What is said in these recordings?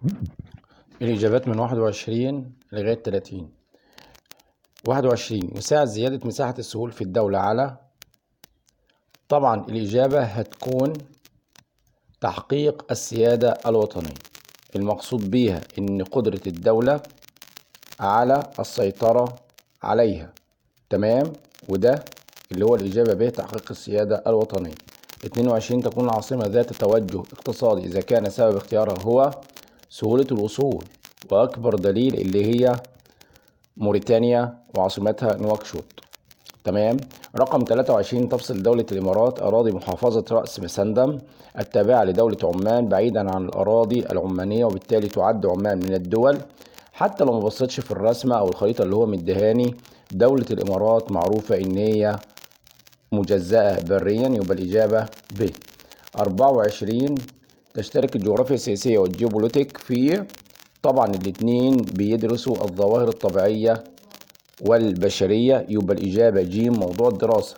الإجابات من واحد وعشرين لغاية تلاتين واحد وعشرين يساعد زيادة مساحة السهول في الدولة على طبعا الإجابة هتكون تحقيق السيادة الوطنية المقصود بيها إن قدرة الدولة على السيطرة عليها تمام وده اللي هو الإجابة به تحقيق السيادة الوطنية 22 تكون العاصمة ذات توجه اقتصادي إذا كان سبب اختيارها هو سهولة الوصول وأكبر دليل اللي هي موريتانيا وعاصمتها نواكشوط تمام رقم 23 تفصل دولة الإمارات أراضي محافظة رأس مسندم التابعة لدولة عمان بعيدا عن الأراضي العمانية وبالتالي تعد عمان من الدول حتى لو ما بصيتش في الرسمة أو الخريطة اللي هو مدهاني دولة الإمارات معروفة إن هي مجزأة بريا يبقى الإجابة ب 24 تشترك الجغرافيا السياسية والجيوبوليتيك في طبعا الاتنين بيدرسوا الظواهر الطبيعية والبشرية يبقى الإجابة ج موضوع الدراسة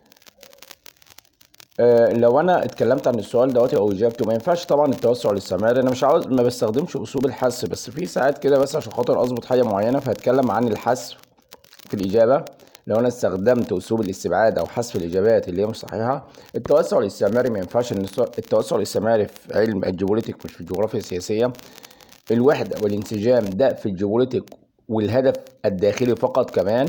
أه لو انا اتكلمت عن السؤال دوت او اجابته ما ينفعش طبعا التوسع الاستعماري انا مش عاوز ما بستخدمش اسلوب الحذف بس في ساعات كده بس عشان خاطر اظبط حاجه معينه فهتكلم عن الحذف في الاجابه لو انا استخدمت اسلوب الاستبعاد او حذف الاجابات اللي هي مش صحيحه التوسع الاستعماري ما ينفعش ان التوسع الاستعماري في علم الجيوبوليتيك مش في الجغرافيا السياسيه الوحده والانسجام ده في الجيوبوليتيك والهدف الداخلي فقط كمان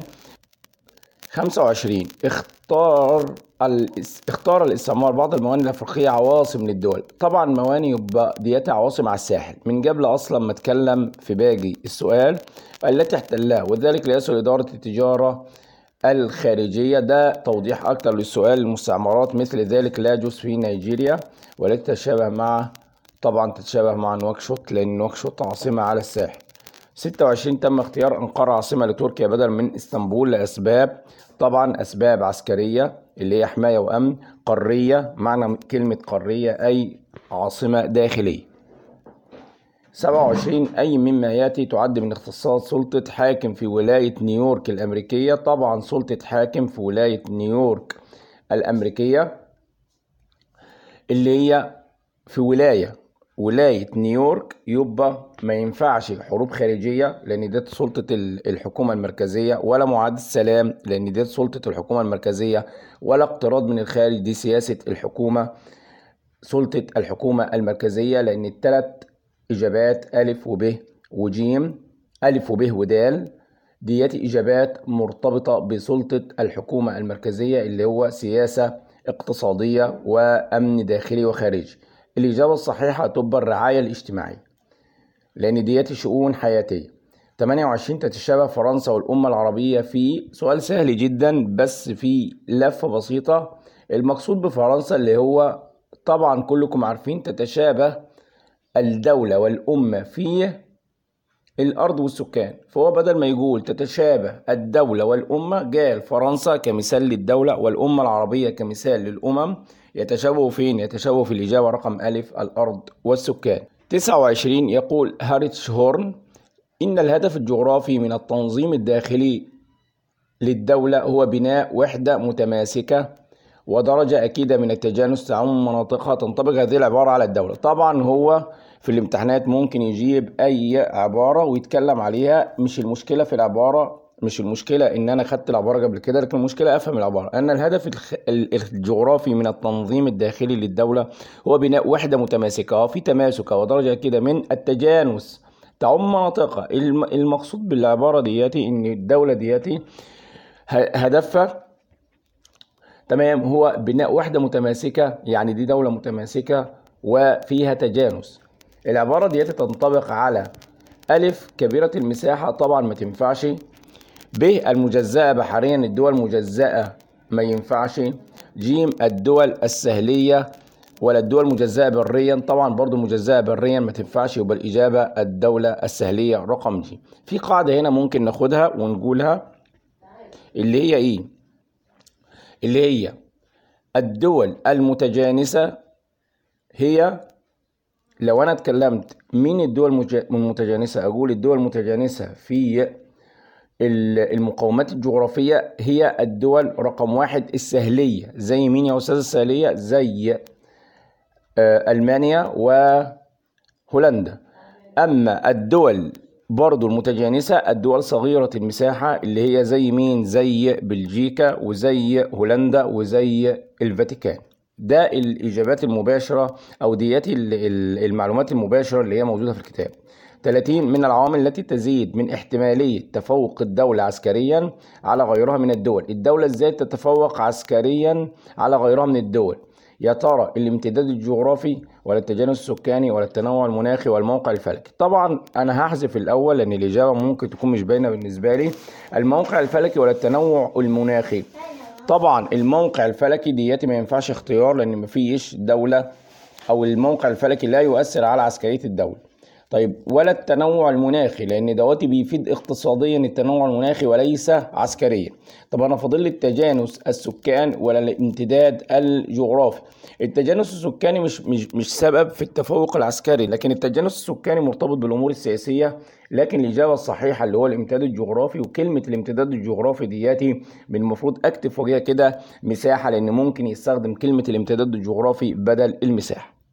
25 اختار الاس... اختار الاستعمار بعض الموانئ الافريقيه عواصم للدول طبعا موانئ يبقى دياتها عواصم على الساحل من قبل اصلا ما اتكلم في باقي السؤال التي احتلها وذلك ليسهل اداره التجاره الخارجيه ده توضيح اكتر للسؤال المستعمرات مثل ذلك لاجوس في نيجيريا والتي تتشابه مع طبعا تتشابه مع نواكشوط لان نواكشوط عاصمه على الساحل 26 تم اختيار أنقرة عاصمة لتركيا بدلا من اسطنبول لأسباب طبعا أسباب عسكرية اللي هي حماية وأمن قارية معنى كلمة قارية أي عاصمة داخلية 27 أي مما يأتي تعد من اختصاص سلطة حاكم في ولاية نيويورك الأمريكية طبعا سلطة حاكم في ولاية نيويورك الأمريكية اللي هي في ولاية ولاية نيويورك يبقى ما ينفعش حروب خارجية لأن دي سلطة الحكومة المركزية ولا معاهدة سلام لأن دي سلطة الحكومة المركزية ولا اقتراض من الخارج دي سياسة الحكومة سلطة الحكومة المركزية لأن الثلاث إجابات ألف وب وجيم ألف وب ودال ديت إجابات مرتبطة بسلطة الحكومة المركزية اللي هو سياسة اقتصادية وأمن داخلي وخارجي الإجابة الصحيحة تبقى الرعاية الاجتماعية لأن ديت شؤون حياتية 28 تتشابه فرنسا والأمة العربية في سؤال سهل جدا بس في لفة بسيطة المقصود بفرنسا اللي هو طبعا كلكم عارفين تتشابه الدولة والأمة في الأرض والسكان فهو بدل ما يقول تتشابه الدولة والأمة قال فرنسا كمثال للدولة والأمة العربية كمثال للأمم يتشابهوا فين؟ يتشابهوا في الإجابة رقم ألف الأرض والسكان 29 يقول هاريتش هورن إن الهدف الجغرافي من التنظيم الداخلي للدولة هو بناء وحدة متماسكة ودرجة أكيدة من التجانس تعم مناطقها تنطبق هذه العبارة على الدولة طبعا هو في الامتحانات ممكن يجيب أي عبارة ويتكلم عليها مش المشكلة في العبارة مش المشكلة إن أنا خدت العبارة قبل كده لكن المشكلة أفهم العبارة أن الهدف الجغرافي من التنظيم الداخلي للدولة هو بناء وحدة متماسكة وفي تماسك ودرجة كده من التجانس تعم مناطقها المقصود بالعبارة دياتي إن الدولة دياتي هدفها تمام هو بناء وحدة متماسكة يعني دي دولة متماسكة وفيها تجانس العبارة دياتي تنطبق على ألف كبيرة المساحة طبعا ما تنفعش ب المجزأة بحريا الدول مجزأة ما ينفعش ج الدول السهلية ولا الدول مجزأة بريا طبعا برضو مجزأة بريا ما تنفعش يبقى الإجابة الدولة السهلية رقم جي في قاعدة هنا ممكن ناخدها ونقولها اللي هي إيه اللي هي الدول المتجانسة هي لو أنا اتكلمت مين الدول المتجانسة أقول الدول المتجانسة في المقاومات الجغرافية هي الدول رقم واحد السهلية زي مين يا أستاذ السهلية زي ألمانيا وهولندا اما الدول برضو المتجانسة الدول صغيرة المساحة اللي هي زي مين زي بلجيكا وزي هولندا وزي الفاتيكان ده الإجابات المباشرة أو ديات ال- ال- المعلومات المباشرة اللي هي موجودة في الكتاب 30 من العوامل التي تزيد من احتمالية تفوق الدولة عسكريا على غيرها من الدول الدولة ازاي تتفوق عسكريا على غيرها من الدول يا ترى الامتداد الجغرافي ولا التجانس السكاني ولا التنوع المناخي ولا الموقع الفلكي طبعا انا هحذف الاول لان الاجابه ممكن تكون مش باينه بالنسبه لي الموقع الفلكي ولا التنوع المناخي طبعا الموقع الفلكي دياتي ما ينفعش اختيار لان مفيش دوله او الموقع الفلكي لا يؤثر على عسكريه الدوله طيب ولا التنوع المناخي لان دواتي بيفيد اقتصاديا التنوع المناخي وليس عسكريا طب انا فاضل لي التجانس السكان ولا الامتداد الجغرافي التجانس السكاني مش مش مش سبب في التفوق العسكري لكن التجانس السكاني مرتبط بالامور السياسيه لكن الاجابه الصحيحه اللي هو الامتداد الجغرافي وكلمه الامتداد الجغرافي دياتي من المفروض اكتب فوقيها كده مساحه لان ممكن يستخدم كلمه الامتداد الجغرافي بدل المساحه